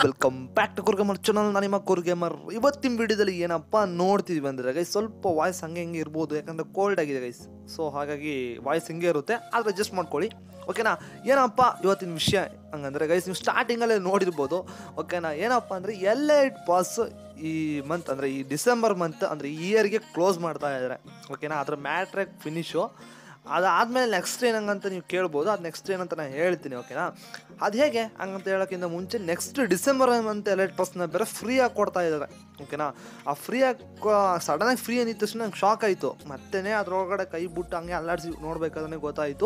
Welcome back to ಕುರ್ಗಮರ್ channel ನಾನು ನಿಮ್ಮ ಕುರ್ಗೇಮರ್ ಇವತ್ತಿನ ವಿಡಿಯೋದಲ್ಲಿ ಏನಪ್ಪ ನೋಡ್ತಿದ್ವಿ ಅಂದರೆ ಗೈಸ್ ಸ್ವಲ್ಪ ವಾಯ್ಸ್ ಹಂಗೆ ಹಿಂಗೆ ಇರ್ಬೋದು ಯಾಕಂದರೆ ಕೋಲ್ಡ್ ಆಗಿದೆ ಗೈಸ್ ಸೊ ಹಾಗಾಗಿ ವಾಯ್ಸ್ ಹಿಂಗೆ ಇರುತ್ತೆ ಆದರೆ ಅಡ್ಜಸ್ಟ್ ಮಾಡ್ಕೊಳ್ಳಿ ಓಕೆನಾ ಏನಪ್ಪ ಇವತ್ತಿನ ವಿಷಯ ಹಂಗಂದ್ರೆ ಗೈಸ್ ನೀವು ಸ್ಟಾರ್ಟಿಂಗಲ್ಲೇ ನೋಡಿರ್ಬೋದು ಓಕೆನಾ ಏನಪ್ಪ ಅಂದರೆ ಎಲ್ಲ ಪಾಸ್ ಈ ಮಂತ್ ಅಂದರೆ ಈ ಡಿಸೆಂಬರ್ ಮಂತ್ ಅಂದರೆ ಈ ಇಯರ್ಗೆ ಕ್ಲೋಸ್ ಮಾಡ್ತಾ ಇದ್ದಾರೆ ಓಕೆನಾ ಅದ್ರ ಮ್ಯಾಟ್ರಾಕ್ ಫಿನಿಶು ಅದಾದಮೇಲೆ ನೆಕ್ಸ್ಟ್ ಏನಂಗಂತ ನೀವು ಕೇಳ್ಬೋದು ಅದು ನೆಕ್ಸ್ಟ್ ಏನಂತ ನಾನು ಹೇಳ್ತೀನಿ ಓಕೆನಾ ಅದು ಹೇಗೆ ಹಂಗಂತ ಹೇಳೋಕ್ಕಿಂತ ಮುಂಚೆ ನೆಕ್ಸ್ಟ್ ಡಿಸೆಂಬರ್ ಮಂತ್ ಎಲೆಟ್ ಪಾಸ್ನ ಬೇರೆ ಫ್ರೀಯಾಗಿ ಕೊಡ್ತಾ ಇದ್ದಾರೆ ಓಕೆನಾ ಆ ಫ್ರೀಯಾಗಿ ಸಡನ್ನಾಗಿ ಫ್ರೀ ಅಂದಿದ ತಕ್ಷಣ ನಂಗೆ ಶಾಕ್ ಆಯಿತು ಮತ್ತೇ ಅದ್ರೊಳಗಡೆ ಕೈ ಬಿಟ್ಟು ಹಂಗೆ ಅಲ್ಲಾಡಿಸಿ ನೋಡ್ಬೇಕಾದ್ರೆ ಗೊತ್ತಾಯಿತು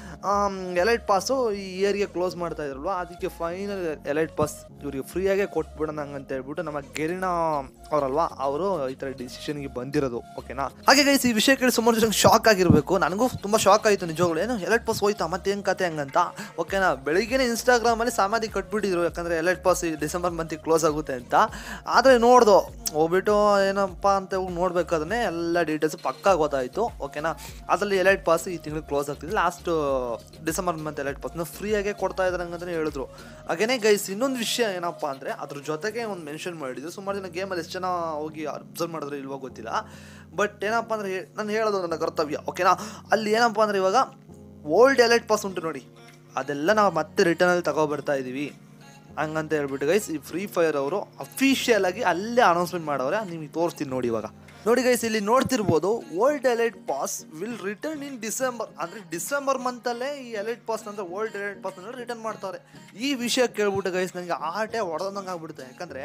ಎಲೈಟ್ ಪಾಸು ಈ ಇಯರ್ಗೆ ಕ್ಲೋಸ್ ಮಾಡ್ತಾ ಇದ್ರಲ್ವ ಅದಕ್ಕೆ ಫೈನಲ್ ಎಲೈಟ್ ಪಾಸ್ ಇವರಿಗೆ ಫ್ರೀಯಾಗೇ ಕೊಟ್ಬಿಡೋಣ ಹಂಗಂತ ಹೇಳ್ಬಿಟ್ಟು ನಮ್ಮ ಗೆರಿನ ಅವರಲ್ವಾ ಅವರು ಈ ಥರ ಡಿಸಿಷನ್ಗೆ ಬಂದಿರೋದು ಓಕೆನಾ ಹಾಗೆ ಗೈಸ್ ಈ ವಿಷಯ ಕೇಳಿ ಸುಮಾರು ಜನ ಶಾಕ್ ಆಗಿರಬೇಕು ನನಗೂ ತುಂಬ ಶಾಕ್ ಆಯಿತು ನಿಜವಾಗ್ಲು ಏನು ಎಲೈಟ್ ಪಾಸ್ ಹೋಯ್ತಾ ಮತ್ತೆ ಏನು ಕತೆ ಹಂಗಂತ ಓಕೆನಾ ಬೆಳಿಗ್ಗೆನೇ ಇನ್ಸ್ಟಾಗ್ರಾಮಲ್ಲಿ ಸಮಾಧಿ ಕಟ್ಬಿಟ್ಟಿದ್ರು ಯಾಕಂದರೆ ಎಲೈಟ್ ಪಾಸ್ ಈ ಡಿಸೆಂಬರ್ ಮಂತಿಗೆ ಕ್ಲೋಸ್ ಆಗುತ್ತೆ ಅಂತ ಆದರೆ ನೋಡ್ದು ಹೋಗ್ಬಿಟ್ಟು ಏನಪ್ಪ ಅಂತ ಹೋಗಿ ನೋಡ್ಬೇಕಾದ್ರೆ ಎಲ್ಲ ಡೀಟೇಲ್ಸ್ ಪಕ್ಕಾ ಗೊತ್ತಾಯಿತು ಓಕೆನಾ ಅದರಲ್ಲಿ ಎಲೈಟ್ ಪಾಸ್ ಈ ತಿಂಗಳು ಕ್ಲೋಸ್ ಆಗ್ತಿದೆ ಲಾಸ್ಟ್ ಡಿಸೆಂಬರ್ ಮಂತ್ ಎಲೈಟ್ ಪಾಸ್ನ ಫ್ರೀಯಾಗೆ ಕೊಡ್ತಾ ಇದ್ದಾರೆ ಹಂಗಂದ್ರೆ ಹೇಳಿದ್ರು ಹಾಗೇನೆ ಗೈಸ್ ಇನ್ನೊಂದು ವಿಷಯ ಏನಪ್ಪ ಅಂದರೆ ಅದ್ರ ಜೊತೆಗೆ ಒಂದು ಮೆನ್ಷನ್ ಮಾಡಿದ್ರು ಸುಮಾರು ಜನ ಗೇಮಲ್ಲಿ ಎಷ್ಟು ಜನ ಹೋಗಿ ಅಬ್ಸರ್ವ್ ಮಾಡಿದ್ರೆ ಇಲ್ವೋ ಗೊತ್ತಿಲ್ಲ ಬಟ್ ಏನಪ್ಪ ಅಂದರೆ ನಾನು ಹೇಳೋದು ನನ್ನ ಕರ್ತವ್ಯ ಓಕೆನಾ ಅಲ್ಲಿ ಏನಪ್ಪ ಅಂದರೆ ಇವಾಗ ಓಲ್ಡ್ ಎಲೈಟ್ ಪಾಸ್ ಉಂಟು ನೋಡಿ ಅದೆಲ್ಲ ನಾವು ಮತ್ತೆ ರಿಟರ್ನಲ್ಲಿ ತಗೊಬರ್ತಾ ಇದ್ದೀವಿ ಹಂಗಂತ ಹೇಳ್ಬಿಟ್ಟು ಗೈಸ್ ಈ ಫ್ರೀ ಫೈರ್ ಅವರು ಅಫಿಷಿಯಲ್ ಆಗಿ ಅಲ್ಲೇ ಅನೌನ್ಸ್ಮೆಂಟ್ ಮಾಡವ್ರೆ ನಿಮಗೆ ತೋರಿಸ್ತೀನಿ ನೋಡಿ ಇವಾಗ ನೋಡಿ ಗೈಸ್ ಇಲ್ಲಿ ನೋಡ್ತಿರ್ಬೋದು old elite pass will return in December ಅಂದರೆ ಡಿಸೆಂಬರ್ ಮಂತಲ್ಲೇ ಈ ಎಲೈಟ್ ಪಾಸ್ ಅಂದರೆ ಓಲ್ಡ್ ಎಲೈಟ್ ಪಾಸ್ ಅಂದರೆ ರಿಟರ್ನ್ ಮಾಡ್ತಾರೆ ಈ ವಿಷಯ ಕೇಳ್ಬಿಟ್ಟು ಗೈಸ್ ನನಗೆ ಆಟೆ ಹೊಡೆದಂಗೆ ಆಗ್ಬಿಡುತ್ತೆ ಯಾಕಂದರೆ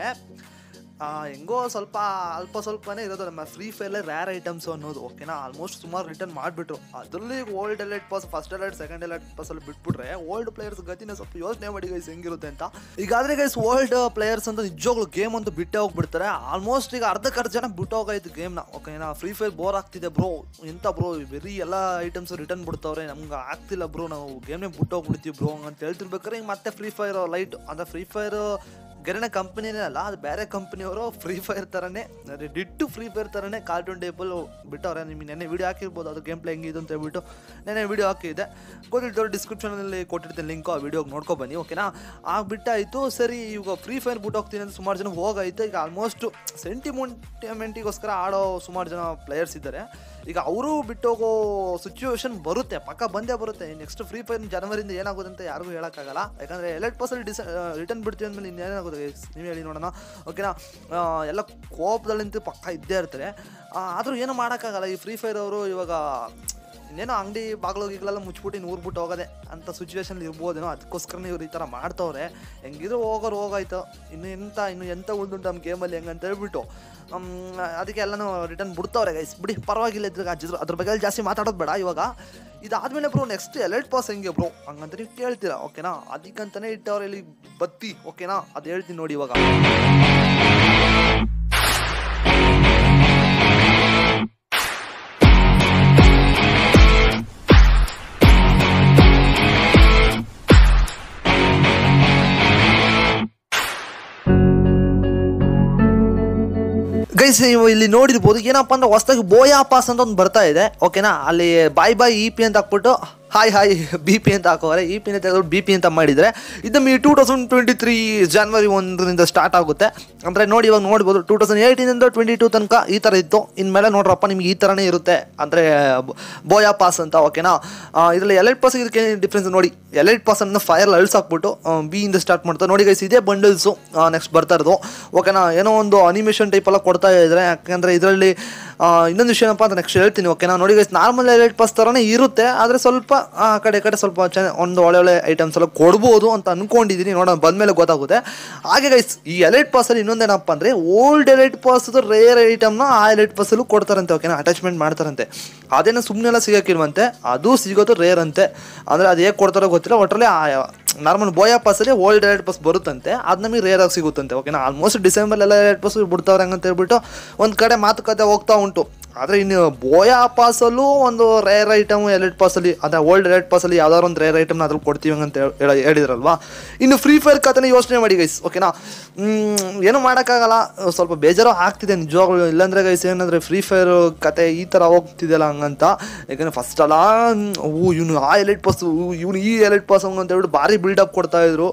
ಹೆಂಗೋ ಸ್ವಲ್ಪ ಅಲ್ಪ ಸ್ವಲ್ಪನೇ ಇರೋದು ನಮ್ಮ ಫ್ರೀ ಫೈರ್ಲೆ ರ್ಯಾರ್ ಐಟಮ್ಸು ಅನ್ನೋದು ಓಕೆನಾ ಆಲ್ಮೋಸ್ಟ್ ಸುಮಾರು ರಿಟರ್ನ್ ಮಾಡಿಬಿಟ್ರು ಅದರಲ್ಲಿ old elite pass first elite second elite ಪಾಸಲ್ಲಿ ಬಿಟ್ಬಿಟ್ರೆ ಓಲ್ಡ್ ಪ್ಲೇಯರ್ಸ್ ಗತಿನ ಸ್ವಲ್ಪ ಯೋಚನೆ ಮಾಡಿ ಗೈಸ್ ಹೆಂಗಿರುತ್ತೆ ಅಂತ ಈಗಾದರೆ ಗೈಸ್ ಓಲ್ಡ್ ಪ್ಲೇಯರ್ಸ್ ಅಂತ ನಿಜವಾಗ್ಲೂ ಗೇಮ್ ಅಂತೂ ಬಿಟ್ಟೇ ಹೋಗ್ಬಿಡ್ತಾರೆ ಆಲ್ಮೋಸ್ಟ್ ಈಗ ಅರ್ಧಕ್ಕೆ ಅರ್ಧ ಜನ ಬಿಟ್ಟು ಹೋಗಾಯ್ತು ಗೇಮ್ನ ಓಕೆನಾ ಫ್ರೀ ಫೈರ್ ಬೋರ್ ಆಗ್ತಿದೆ ಬ್ರೋ ಎಂತ ಬ್ರೋ ಬರೀ ಎಲ್ಲ ಐಟಮ್ಸ್ ರಿಟರ್ನ್ ಬಿಡ್ತಾವ್ರೆ ನಮ್ಗೆ ಆಗ್ತಿಲ್ಲ ಬ್ರೋ ನಾವು ಗೇಮ್ನೇ ಬಿಟ್ಟು ಹೋಗ್ಬಿಡ್ತೀವಿ ಬ್ರೋ ಅಂತ ಹೇಳ್ತಿರ್ಬೇಕಾದ್ರೆ ಈಗ ಮತ್ತೆ ಫ್ರೀ ಫೈರ್ ಲೈಟ್ ಅಂದರೆ ಫ್ರೀ ಫೈರ್ ಗೆರಣ ಕಂಪನಿನೇ ಅಲ್ಲ ಅದು ಬೇರೆ ಕಂಪನಿಯವರು ಫ್ರೀ ಫೈರ್ ಥರನೇ ಅಂದರೆ ಡಿಟ್ಟು ಫ್ರೀ ಫೈರ್ ಥರನೇ ಕಾರ್ಟೂನ್ ಟೇಬಲ್ ಬಿಟ್ಟವ್ರೆ ನಿಮಗೆ ನೆನ್ನೆ ವೀಡಿಯೋ ಹಾಕಿರ್ಬೋದು ಅದು ಗೇಮ್ ಪ್ಲೇ ಹೆಂಗಿದೆ ಅಂತ ಹೇಳ್ಬಿಟ್ಟು ನೆನ್ನೆ ವೀಡಿಯೋ ಹಾಕಿದ್ದೆ ಗೊತ್ತಿದ್ದವ್ರು ಡಿಸ್ಕ್ರಿಪ್ಷನಲ್ಲಿ ಕೊಟ್ಟಿರ್ತೀನಿ ಲಿಂಕು ಆ ವೀಡಿಯೋಗೆ ನೋಡ್ಕೊ ಬನ್ನಿ ಓಕೆನಾ ಆಗ್ಬಿಟ್ಟಾಯಿತು ಸರಿ ಈಗ ಫ್ರೀ ಫೈರ್ ಬಿಟ್ಟು ಹೋಗ್ತೀನಿ ಅಂತ ಸುಮಾರು ಜನ ಹೋಗಾಯ್ತು ಈಗ ಆಲ್ಮೋಸ್ಟ್ ಸೆಂಟಿಮೆಂಟಿಗೋಸ್ಕರ ಆಡೋ ಸುಮಾರು ಜನ ಪ್ಲೇಯರ್ಸ್ ಇದ್ದಾರೆ ಈಗ ಅವರು ಬಿಟ್ಟೋಗೋ ಸಿಚುವೇಶನ್ ಬರುತ್ತೆ ಪಕ್ಕ ಬಂದೇ ಬರುತ್ತೆ ನೆಕ್ಸ್ಟ್ ಫ್ರೀ ಫೈರ್ ಜನವರಿಂದ ಏನಾಗುತ್ತೆ ಅಂತ ಯಾರಿಗೂ ಹೇಳೋಕ್ಕಾಗಲ್ಲ ಯಾಕಂದರೆ ಎಲೆಟ್ ಪರ್ಸೆಂಟ್ ಡಿಸ ರಿಟರ್ನ್ ಬಿಡ್ತೀವಿ ಅಂದಮೇಲೆ ಇನ್ನೇನಾಗುತ್ತೆ ನೀವು ಹೇಳಿ ನೋಡೋಣ ಓಕೆನಾ ಆ, ಎಲ್ಲ ಕೋಪದಲ್ಲಂತೂ ಪಕ್ಕ ಇದ್ದೇ ಇರ್ತಾರೆ ಆದರೂ ಏನು ಮಾಡೋಕ್ಕಾಗಲ್ಲ ಈ ಫ್ರೀ ಫೈರ್ ಅವರು ಇವಾಗ ಇನ್ನೇನೋ ಅಂಗಡಿ ಬಾಗಿಲು ಗೀಗಲೆಲ್ಲ ಮುಚ್ಬಿಟ್ಟು ಇನ್ನು ಊರ್ಬಿಟ್ಟು ಹೋಗೋದೆ ಅಂತ ಸಿಚುವೇಶನ್ ಇರ್ಬೋದೇನೋ ಅದಕ್ಕೋಸ್ಕರನೇ ಇವ್ರು ಈ ಥರ ಮಾಡ್ತವ್ರೆ ಹೆಂಗಿದ್ರು ಹೋಗೋರು ಹೋಗಾಯ್ತು ಇನ್ನು ಎಂತ ಇನ್ನು ಎಂತ ಉಳ್ದುಂಟು ನಮ್ಮ ಗೇಮಲ್ಲಿ ಹೆಂಗಂತ ಹೇಳ್ಬಿಟ್ಟು ಹ್ಮ್, ಅದಕ್ಕೆ ಎಲ್ಲನೂ ರಿಟರ್ನ್ ಬಿಡ್ತವ್ರೆ ಗೈಸ್ ಬಿಡಿ ಪರವಾಗಿಲ್ಲ ಇದ್ರ ಅಜ್ಜಿದ್ರು ಅದ್ರ ಬಗ್ಗೆ ಜಾಸ್ತಿ ಮಾತಾಡೋದು ಬೇಡ ಇವಾಗ ಇದಾದ್ಮೇಲೆ ಬ್ರೋ ನೆಕ್ಸ್ಟ್ ಎಲೈಟ್ ಪಾಸ್ ಹೆಂಗೆ ಬ್ರೋ ಹಂಗಂತ ನೀವು ಕೇಳ್ತೀರಾ ಓಕೆನಾ ಅದಕ್ಕಂತಾನೆ ಇಟ್ಟವ್ರೆ ಇಲ್ಲಿ ಬತ್ತಿ ಓಕೆನಾ ಅದು ಹೇಳ್ತೀನಿ ನೋಡಿ ಇವಾಗ ಗೈಸ್ ನೀವು ಇಲ್ಲಿ ನೋಡಿರ್ಬೋದು ಏನಪ್ಪ ಅಂದ್ರೆ ಹೊಸದಾಗಿ ಬೋಯಾ ಪಾಸ್ ಅಂತ ಒಂದು ಬರ್ತಾ ಇದೆ ಓಕೆನಾ ಅಲ್ಲಿ ಬಾಯ್ ಬಾಯ್ ಇ ಪಿ ಅಂತ ಹಾಕ್ಬಿಟ್ಟು ಹಾಯ್ ಹಾಯ್ ಬಿ ಪಿ ಅಂತ ಹಾಕೋರೆ ಇ ಪಿ ಅಂತ ತೆಗೆದು ಬಿ ಪಿ ಅಂತ ಮಾಡಿದರೆ ಇದು ಮೀ two thousand twenty three January ಒಂದರಿಂದ ಸ್ಟಾರ್ಟ್ ಆಗುತ್ತೆ ಅಂದರೆ ನೋಡಿ ಇವಾಗ ನೋಡ್ಬೋದು ಟೂ ತೌಸಂಡ್ ಏಯ್ಟೀನಿಂದ ಟ್ವೆಂಟಿ ಟೂ ತನಕ ಈ ಥರ ಇತ್ತು ಇನ್ಮೇಲೆ ನೋಡ್ರಪ್ಪ ನಿಮ್ಗೆ ಈ ಥರನೇ ಇರುತ್ತೆ ಅಂದರೆ ಬೋಯಾ ಪಾಸ್ ಅಂತ ಓಕೆನಾ ಇದರಲ್ಲಿ ಎಲೈಟ್ ಪಾಸ್ ಇದಕ್ಕೆ ಡಿಫ್ರೆನ್ಸ್ ನೋಡಿ ಎಲೈಟ್ ಪಾಸ್ ಅನ್ನು ಫೈರ್ ಅಳ್ಸಾಕ್ಬಿಟ್ಟು ಬಿ ಇಂದ ಸ್ಟಾರ್ಟ್ ಮಾಡ್ತಾರೆ ನೋಡಿ ಗೈಸ್ ಇದೇ ಬಂಡಲ್ಸು ನೆಕ್ಸ್ಟ್ ಬರ್ತಾ ಇರೋದು ಓಕೆನಾ ಏನೋ ಒಂದು ಅನಿಮೇಷನ್ ಟೈಪ್ ಎಲ್ಲ ಕೊಡ್ತಾ ಇದ್ದಾರೆ ಯಾಕಂದರೆ ಇದರಲ್ಲಿ ಇನ್ನೊಂದು ವಿಷಯ ಏನಪ್ಪ ಅಂತ ನೆಕ್ಸ್ಟ್ ಹೇಳ್ತೀನಿ ಓಕೆನಾ ನೋಡಿ ಗೈಸ್ ನಾರ್ಮಲ್ ಎಲೈಟ್ ಪಾಸ್ ಥರನೇ ಇರುತ್ತೆ ಆದರೆ ಸ್ವಲ್ಪ ಆ ಕಡೆ ಈ ಕಡೆ ಸ್ವಲ್ಪ ಚೆನ್ನ ಒಂದು ಒಳ್ಳೆ ಒಳ್ಳೆ ಐಟಮ್ಸ್ ಎಲ್ಲ ಕೊಡ್ಬೋದು ಅಂತ ಅನ್ಕೊಂಡಿದ್ದೀನಿ ನೋಡೋಣ ಬಂದಮೇಲೆ ಗೊತ್ತಾಗುತ್ತೆ ಹಾಗೆ ಗೈಸ್ ಈ ಎಲೈಟ್ ಪಾಸಲ್ಲಿ ಇನ್ನೊಂದೇನಪ್ಪ ಅಂದರೆ ಓಲ್ಡ್ ಎಲೈಟ್ ಪಾಸ್ ರೇರ್ ಐಟಮ್ನ ಆ ಎಲೈಟ್ ಪಾಸಲ್ಲೂ ಕೊಡ್ತಾರಂತೆ ಓಕೆನಾ ಅಟ್ಯಾಚ್ಮೆಂಟ್ ಮಾಡ್ತಾರಂತೆ ಅದೇನೋ ಸುಮ್ಮನೆಲ್ಲ ಸಿಗೋಕ್ಕಿಲ್ವಂತೆ ಅದು ಸಿಗೋದು ರೇರ್ ಅಂತೆ ಅಂದರೆ ಅದು ಹೇಗೆ ಕೊಡ್ತಾರೋ ಗೊತ್ತಿಲ್ಲ ಒಟ್ಟರಲ್ಲಿ ನಾರ್ಮಲ್ ಬೋಯಾ ಪಾಸಲ್ಲಿ ಓಲ್ಡ್ ಎಲೈಟ್ ಪಾಸ್ ಬರುತ್ತಂತೆ ಅದು ನಮಗೆ ರೇರ್ ಆಗಿ ಸಿಗುತ್ತಂತೆ ಓಕೆನಾ ಆಲ್ಮೋಸ್ಟ್ ಡಿಸೆಂಬರ್ ಎಲ್ಲ ಎಲೈಟ್ ಪಾಸ್ ಬಿಡ್ತಾವ್ರೆ ಹಂಗಂತ ಹೇಳ್ಬಿಟ್ಟು ಒಂದು ಕಡೆ ಮಾತುಕತೆ ಹೋಗ್ತಾ ಉಂಟು ಆದರೆ ಇನ್ನು ಬೋಯಾ ಪಾಸಲ್ಲೂ ಒಂದು ರೇರ್ ಐಟಮ್ ಎಲೈಟ್ ಪಾಸಲ್ಲಿ ಅದೇ ಓಲ್ಡ್ ಎಲೈಟ್ ಪಾಸಲ್ಲಿ ಯಾವ್ದಾದ್ರು ಒಂದು ರೇರ್ ಐಟಮ್ನ ಅದ್ರಲ್ಲಿ ಕೊಡ್ತೀವಿ ಅಂತ ಹೇಳಿ ಹೇಳಿದ್ರಲ್ವಾ ಇನ್ನು ಫ್ರೀ ಫೈರ್ ಕಥೆನ ಯೋಚನೆ ಮಾಡಿ ಗೈಸ್ ಓಕೆನಾ ಮ್, ಏನು ಮಾಡೋಕ್ಕಾಗಲ್ಲ ಸ್ವಲ್ಪ ಬೇಜಾರು ಆಗ್ತಿದೆ ನಿಜವಾಗ್ಲು ಇಲ್ಲಾಂದ್ರೆ ಗೈಸ್ ಏನಂದರೆ ಫ್ರೀ ಫೈರ್ ಕತೆ ಈ ಥರ ಹೋಗ್ತಿದೆಯಲ್ಲ ಹಂಗಂತ ಯಾಕಂದರೆ ಫಸ್ಟ್ ಅಲ್ಲ ಹ್ಮ್, ಓ ಇವನು ಆ ಎಲೈಟ್ ಪಾಸ್ ಇವನು ಈ ಎಲೈಟ್ ಪಾಸ್ ಹಂಗಂತ ಹೇಳ್ಬಿಟ್ಟು ಭಾರಿ ಬಿಲ್ಡಪ್ ಕೊಡ್ತಾ ಇದ್ರು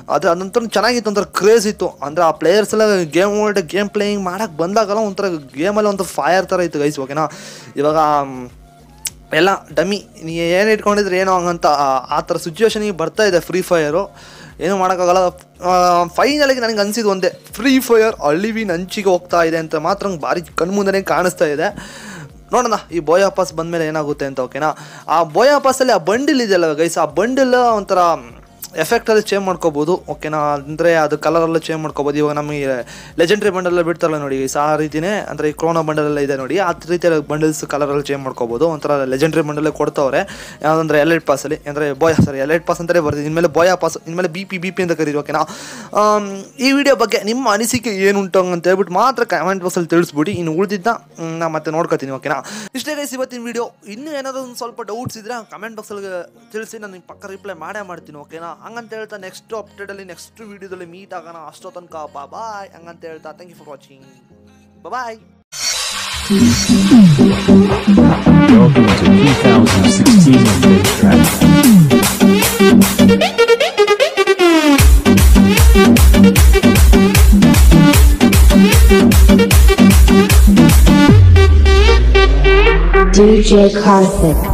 ಅದು ಅದಂತೂ ಚೆನ್ನಾಗಿತ್ತು ಒಂಥರ ಕ್ರೇಜ್ ಇತ್ತು ಅಂದರೆ ಆ ಪ್ಲೇಯರ್ಸ್ ಎಲ್ಲ ಗೇಮ್ ವರ್ಲ್ಡ್ ಗೇಮ್ ಪ್ಲೇಯಿಂಗ್ ಮಾಡೋಕ್ಕೆ ಬಂದಾಗಲ್ಲ ಒಂಥರ ಗೇಮಲ್ಲಿ ಒಂದು ಫೈರ್ ಥರ ಇತ್ತು ಗೈಸ್ ಓಕೆನಾ ಇವಾಗ ಮ್, ಎಲ್ಲ ಡಮ್ಮಿ ನೀ ಏನು ಇಟ್ಕೊಂಡಿದ್ರೆ ಏನೋ ಹಂಗಂತ ಆ- ಆ ಥರ ಸಿಚುವೇಶನಿಗೆ ಬರ್ತಾ ಇದೆ ಫ್ರೀ ಫೈರು ಏನೂ ಮಾಡೋಕ್ಕಾಗಲ್ಲ ಫೈನಲಿಗೆ ನನಗೆ ಅನಿಸಿದ್ದು ಒಂದೇ ಫ್ರೀ ಫೈರ್ ಅಳಿವಿನ ಅಂಚಿಗೆ ಹೋಗ್ತಾ ಇದೆ ಅಂತ ಮಾತ್ರ ನಂಗೆ ಭಾರಿ ಕಣ್ಮುಂದನೇ ಕಾಣಿಸ್ತಾ ಇದೆ ನೋಡೋಣ ಈ ಬೋಯಾ ಪಾಸ್ ಬಂದಮೇಲೆ ಏನಾಗುತ್ತೆ ಅಂತ ಓಕೆನಾ ಆ ಬೋಯಾ ಪಾಸಲ್ಲಿ ಆ ಬಂಡಿಲ್ ಇದೆಯಲ್ಲ ಗೈಸ್ ಆ ಬಂಡಿಲ್ ಒಂಥರ ಎಫೆಕ್ಟಲ್ಲಿ ಚೇಂಜ್ ಮಾಡ್ಕೋಬೋದು ಓಕೆನಾ ಅಂದರೆ ಅದು ಕಲರೆಲ್ಲ ಚೇಂಜ್ ಮಾಡ್ಕೋಬೋದು ಇವಾಗ ನಮಗೆ ಲೆಜೆಂಡ್ರಿ ಬಂಡಲ್ ಬಿಡ್ತಾರಲ್ಲ ನೋಡಿ guys, ಆ ರೀತಿನೇ ಅಂದರೆ ಈ ಕ್ರೋನೋ ಬಂಡಲ್ ಎಲ್ಲ ಇದೆ ನೋಡಿ ಆ ರೀತಿಯ ಬಂಡಲ್ಸ್ ಕಲರಲ್ಲಿ ಚೇಂಜ್ ಮಾಡ್ಕೋಬೋದು ಒಂಥರ ಲೆಜೆಂಡ್ರಿ ಬಂಡಲ್ಲೇ ಕೊಡ್ತವ್ರೆ ಯಾವುದಂದ್ರೆ ಎಲೈಟ್ ಪಾಸಲ್ಲಿ ಅಂದರೆ ಬೋಯಾ ಸಾರಿ ಎಲೈಟ್ ಪಾಸ್ ಅಂತಲೇ ಬರ್ತಿದೆ ಇನ್ಮೇಲೆ ಬೋಯಾ ಪಾಸ್ ಇನ್ಮೇಲೆ ಬಿ ಪಿ ಬಿ ಪಿ ಅಂತ ಕರೀರಿ ಓಕೆನಾ ಆಮ್, ಈ ವಿಡಿಯೋ ಬಗ್ಗೆ ನಿಮ್ಮ ಅನಿಸಿಕೆ ಏನುಂಟು ಅಂತ ಹೇಳ್ಬಿಟ್ಟು ಮಾತ್ರ ಕಮೆಂಟ್ ಬಾಕ್ಸಲ್ಲಿ ತಿಳಿಸ್ಬಿಡಿ ಇನ್ನು ಉಳಿದಿದ್ದ ನಾ ಮತ್ತೆ ನೋಡ್ಕೊತೀನಿ ಓಕೆನಾ ಇಷ್ಟೇ ಗೈಸ್ ಇವತ್ತಿನ ವಿಡಿಯೋ ಇನ್ನೂ ಏನಾದರೂ ಒಂದು ಸ್ವಲ್ಪ ಡೌಟ್ಸ್ ಇದ್ರೆ ಕಮೆಂಟ್ ಬಾಕ್ಸಲ್ಲಿ ತಿಳಿಸಿ ನಾನು ನಿಮ್ಗೆ ಪಕ್ಕ ರಿಪ್ಲೈ ಮಾಡೇ ಮಾಡ್ತೀನಿ ಓಕೆನಾ ಹಂಗಂತ ಹೇಳ್ತಾ ನೆಕ್ಸ್ಟ್ ಅಪ್ಡೇಟಲ್ಲಿ ನೆಕ್ಸ್ಟ್ ವಿಡಿಯೋದಲ್ಲಿ ಮೀಟ್ ಆಗೋಣ ಅಷ್ಟೋ ತನಕ ಬಾ ಬಾಯ್ ಹಂಗಂತ ಹೇಳ್ತಾ thank you for watching bye Welcome to 2016 Update Track. DJ Karthik.